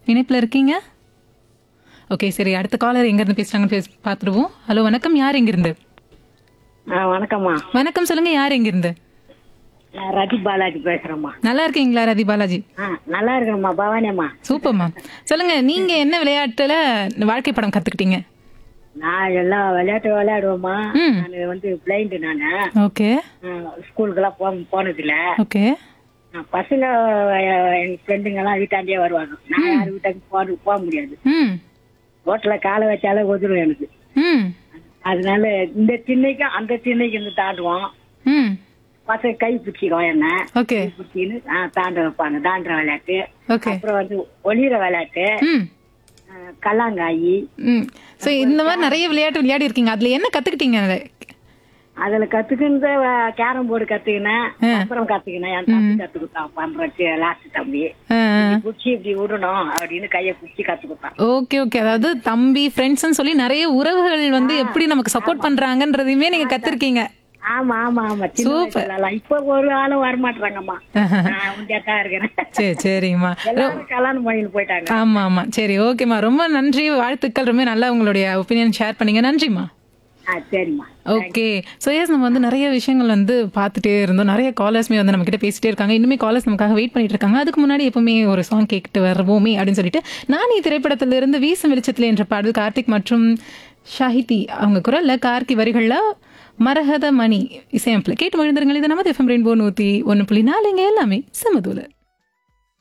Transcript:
இணைப்பில் இருக்கீங்க ஓகே சரி அடுத்த காலர் எங்கேருந்து பேசுகிறாங்கன்னு பேச பார்த்துருவோம் ஹலோ வணக்கம் யார் எங்கிருந்து ஆ வணக்கம்மா வணக்கம் சொல்லுங்க யார் எங்கிருந்து நான் ரதி பாலாஜி பேசுறேம்மா நல்லா இருக்கீங்களா ரதி பாலாஜி ஆ நல்லா இருக்கணும்மா பவானியம்மா சூப்பர்மா சொல்லுங்க நீங்க என்ன விளையாட்டுல வாழ்க்கை படம் கத்துக்கிட்டீங்க நான் எல்லா விளையாட்டு விளையாடுவேம்மா ம். நான் வந்து பிளைண்டு நான் ஓகே ஸ்கூலுக்கெல்லாம் போ போனதில்ல ஓகே நான் பசங்க அஹ், எங்க ஃப்ரெண்டுங்க எல்லாம் வீட்டாண்டே வருவாங்க நான் யார் வீட்டுக்கு போக போக முடியாது ம் ரோட்ல காலை வச்சாலே ஒதுரும் எனக்கு ம் அதனால இந்த திண்ணைக்கும் அந்த திண்ணைக்கு இருந்து தாண்டுவோம் ம் பசங்க கை பிடிச்சிக்கும் என்ன ஓகே பிடிச்சின்னு ஆ, தாண்ட வைப்பாங்க தாண்டுற விளையாட்டு ஓகே அப்புறம் வந்து ஒளிர விளையாட்டு ம் அஹ், கல்லாங்காயி ம் ஸோ இந்த மாதிரி நிறைய விளையாட்டு விளையாடி இருக்கீங்க அதுல என்ன கத்துக்கிட்டீங்க அதை? அதுல கத்துக்கின்ற கேரம் போர்டு கத்துக்கினேன் அப்புறம் கத்துக்கினேன் என் தம்பி கத்துக்கிட்டான் பண்றதுக்கு லாஸ்ட் தம்பி ஆ, குச்சி இப்படி விடணும் அப்படின்னு கைய குச்சி கத்துக்கிட்டான் ஓகே ஓகே அதாவது தம்பி ஃப்ரெண்ட்ஸ்னு சொல்லி நிறைய உறவுகள் வந்து எப்படி நமக்கு சப்போர்ட் பண்றாங்கன்றதையுமே நீங்க கத்துருக்கீங்க ஆமா ஆமா ஆமா சின்ன வயசுல எல்லாம். இப்ப ஒரு ஆளும் வரமாட்டாங்கம்மா நான் உண்டியாட்டா இருக்கிறேன் சரி சரிங்கம்மா எல்லாரும் கல்யாணம் பண்ணிட்டு போயிட்டாங்க ஆமா ஆமா சரி ஓகேம்மா ரொம்ப நன்றி வாழ்த்துக்கள் ரொம்ப நல்லா உங்களுடைய ஒப்பீனியன் ஷேர் பண்ணீங்க நன்றிம்மா ஆ சரிம்மா ஓகே ஸோ எஸ் நம்ம வந்து நிறைய விஷயங்கள் வந்து பார்த்துட்டே இருந்தோம் நிறைய காலர்ஸ்மே வந்து நம்ம கிட்ட பேசிட்டே இருக்காங்க இன்னுமே காலர்ஸ் நமக்காக வெயிட் பண்ணிட்டு இருக்காங்க அதுக்கு முன்னாடி எப்பவுமே ஒரு சாங் கேட்டுட்டு வருவோமே அப்படின்னு சொல்லிட்டு நானி திரைப்படத்திலிருந்து வீசும் வெளிச்சத்தில் என்ற பாடல் கார்த்திக் மற்றும் ஷாஹிதி அவங்க குரல்ல கார்கி வரிகள்ல மரகத மணி இசையமைப்பில் கேட்டு மகிழ்ந்துருங்கள் இது நம்ம எஃப்எம் ரெயின்போ நூற்றி ஒன்று புள்ளி நாலுங்க எல்லாமே சமதூல